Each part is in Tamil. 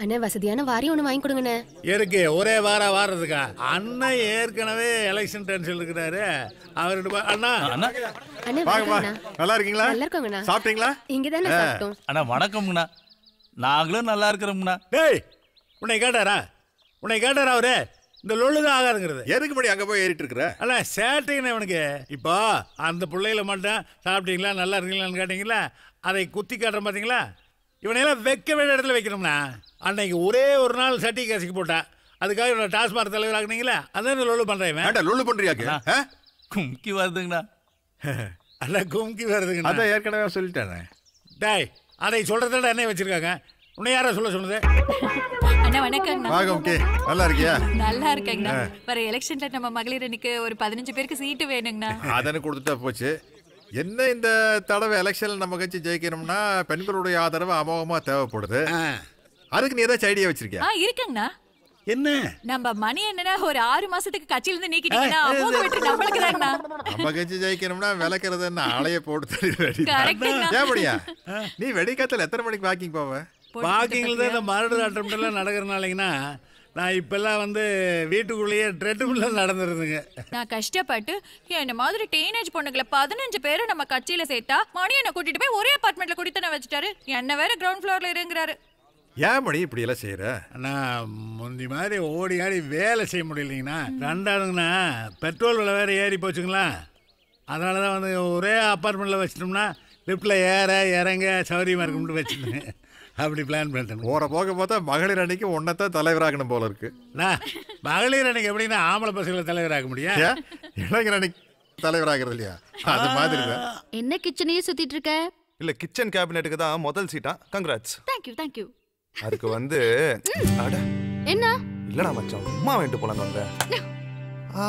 அண்ணே வசதியான வாரி ஒண்ணு வாங்கி கொடுங்கண்ணே இருக்கு ஒரே வாரம் வாரதுக்கா அண்ணன் ஏற்கனவே எலெக்ஷன் டென்ஷன் இருக்கிறாரு அவர்கிட்ட போய், அண்ணா அண்ணா அண்ணே வாங்கம்மா வணக்கம்ண்ணா நல்லா இருக்கீங்களா நல்லா இருக்கோங்கண்ணா சாப்பிட்டீங்களா இங்க தானே சாப்பிட்டோம் அண்ணா வணக்கம்ண்ணா நாங்களும் நல்லா இருக்கிறோம்ண்ணா டேய் உன்னை கேட்டாரா உன்னை கேட்டாரா அவரு இந்த லொள்ளு தான் ஆகாதுங்கிறது எதுக்கு மணி அங்க போய் ஏறிட்டு இருக்கிற அல்ல சேட்டைன்னு இவனுக்கு இப்போ அந்த பிள்ளைகள மட்டும் சாப்பிட்டீங்களா நல்லா இருக்கீங்களான்னு கேட்டீங்களா அதை குத்தி காட்டுறோம் பார்த்தீங்களா இவனையெல்லாம் வைக்க வேண்டிய இடத்துல வைக்கணும்னா அன்னைக்கு ஒரே ஒரு நாள் சட்டி கசிக்கு போட்டான் அதுக்காக இவனை டாஸ்மாக் தலைவர் ஆக்குனீங்களா அதான் இந்த லொள்ளு பண்ணுறேன் இவன் ஏன்டா லுள்ளு பண்றியாக்கு ஆ? கும்கி வருதுங்கண்ணா அல்ல கும்கி வருதுங்க அதான் ஏற்கனவே சொல்லிட்டேனே டாய் அதை சொல்றதோட என்ன வச்சிருக்காங்க உன்னை யாரா சொல்ல சொன்னது அண்ணா வணக்கம்ண்ணா வாங்க ஓகே நல்லா இருக்கியா நல்லா இருக்கேங்கண்ணா வர எலெக்ஷன்ல நம்ம மகளிர் அணிக்கு ஒரு பதினஞ்சு பேருக்கு சீட்டு வேணுங்கண்ணா அதனை கொடுத்துட்டா போச்சு என்ன இந்த தடவை எலெக்ஷன்ல நம்ம கட்சி ஜெயிக்கணும்னா பெண்களுடைய ஆதரவு அமோகமா தேவைப்படுது ஆ, அதுக்கு நீ ஏதாச்சும் ஐடியா வச்சிருக்கியா ஆ இருக்குங்கண்ணா என்ன நம்ம மணி என்னன்னா ஒரு ஆறு மாசத்துக்கு கட்சியில இருந்து நீக்கிட்டீங்கன்னா அமோக வெற்றி நம்மளுக்கு தாங்கண்ணா நம்ம கட்சி ஜெயிக்கணும்னா விளக்குறது என்ன ஆளைய போட்டு தள்ளி வேண்டியதுதான். கரெக்டுங்கண்ணா ஏன் முடியா நீ வெடிக்காத்துல எத்தனை மணிக்கு வாக்கிங் போவ வாக்கிங்கில் தான் இந்த மரடு ஆட்டம்லாம் நடக்கிறனாலங்கன்னா நான் இப்பெல்லாம் வந்து வீட்டுக்குள்ளேயே ட்ரெட்டுக்குள்ளே நடந்துருதுங்க நான் கஷ்டப்பட்டு என்ன மாதிரி டீனேஜ் பொண்ணுங்களை பதினஞ்சு பேரை நம்ம கட்சியில சேர்த்தா மணி என்ன கூட்டிட்டு போய் ஒரே அபார்ட்மெண்ட்ல குடித்தன வச்சுட்டாரு என்ன வேற கிரவுண்ட் ஃப்ளோர்ல இருங்கிறாரு ஏன் மணி இப்படி எல்லாம் செய்யற ஆனால் முந்தி மாதிரி ஓடி ஆடி வேலை செய்ய முடியலைங்கண்ணா ரெண்டாவதுங்கண்ணா பெட்ரோல் விலை வேறு ஏறி போச்சுங்களா அதனால தான் வந்து ஒரே அப்பார்ட்மெண்ட்டில் வச்சிட்டோம்னா லிஃப்ட்டில் ஏற இறங்க சௌகரியமாக இருக்கும்னு வச்சுருந்தேன் அப்படி பிளான் பண்ணிட்டேன் போற போக பார்த்தா மகளிர் அன்னைக்கு உன்னைத்தான் தலைவராகணும் போல இருக்கு நான் மகளிர் அன்னைக்கு எப்படின்னா ஆம்பளை பசங்களை தலைவராக முடியும் ஏன் இளைஞர் அன்னைக்கு தலைவராகிறது இல்லையா அது மாதிரி தான் என்ன கிச்சனையே சுத்திட்டு இருக்க இல்ல கிச்சன் கேபினெட்டுக்கு தான் முதல் சீட்டா கங்க்ராட்ஸ் தேங்க்யூ தேங்க்யூ அதுக்கு வந்து அட என்ன இல்லடா மச்சான் உமா வாங்கிட்டு போலாங்க வந்தேன் ஆ,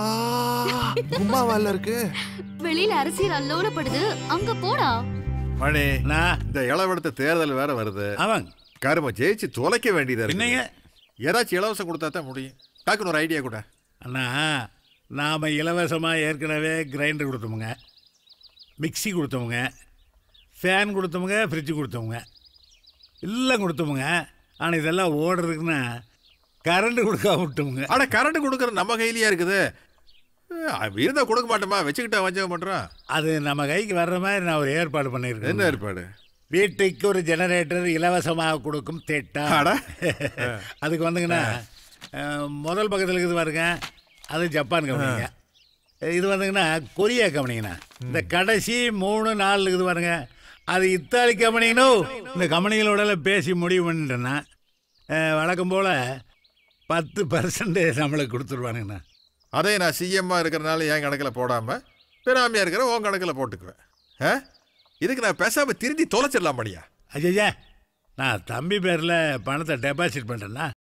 உமா வேலை இருக்கு வெளியில அரசியல் அல்லோலப்படுது அங்க போடா மணி நான் இந்த இளவெடுத்த தேர்தல் வேற வருது அவன் கரும ஜெயிச்சு தொலைக்க வேண்டியதா என்னங்க? இருக்கு ஏதாச்சும் இலவசம் கொடுத்தா தான் முடியும் டக்குன்னு ஒரு ஐடியா கூட அண்ணா நாம் இலவசமாக ஏற்கனவே கிரைண்டர் கொடுத்தோமுங்க மிக்ஸி கொடுத்தோமுங்க ஃபேன் கொடுத்தோமுங்க ஃப்ரிட்ஜு கொடுத்தோமுங்க எல்லாம் கொடுத்தோமுங்க ஆனால் இதெல்லாம் ஓடுறதுக்குன்னா கரண்ட் கொடுக்காம விட்டோமுங்க ஆனா கரண்ட் கொடுக்கறது நம்ம கையிலயா இருக்குது அஹ், இருந்தா கொடுக்க மாட்டோமா வச்சுக்கிட்டா வஞ்சகம் பண்றோம் அது நம்ம கைக்கு வர்ற மாதிரி நான் ஒரு ஏற்பாடு பண்ணியிருக்கேன் என்ன ஏற்பாடு வீட்டுக்கு ஒரு ஜெனரேட்டர் இலவசமாக கொடுக்கும் திட்டம் அட. அதுக்கு வந்துங்கண்ணா அஹ், முதல் பக்கத்தில் இருக்குது பாருங்க அது ஜப்பான் கம்பெனிங்க இது வந்துங்கண்ணா கொரியா கம்பெனிங்கண்ணா இந்த கடைசி மூணு நாலு இருக்குது பாருங்க அது இத்தாலி கம்பெனிங்கனோ இந்த கம்பெனிகளோட பேசி முடிவு பண்ணிட்டேன்னா அஹ், வழக்கம் போல் பத்து பர்சன்ட் நம்மளுக்கு கொடுத்துருவானுங்கண்ணா அதே நான் சிஎம்மா இருக்கிறனால என் கணக்கில் போடாம பெறாமையா இருக்கிற உன் கணக்கில் போட்டுக்குவேன் ஆ? இதுக்கு நான் பேசாம திருந்தி தொலைச்சிடலாம் மணியா ஐயா நான் தம்பி பேரில் பணத்தை டெபாசிட் பண்ணுறேன்னா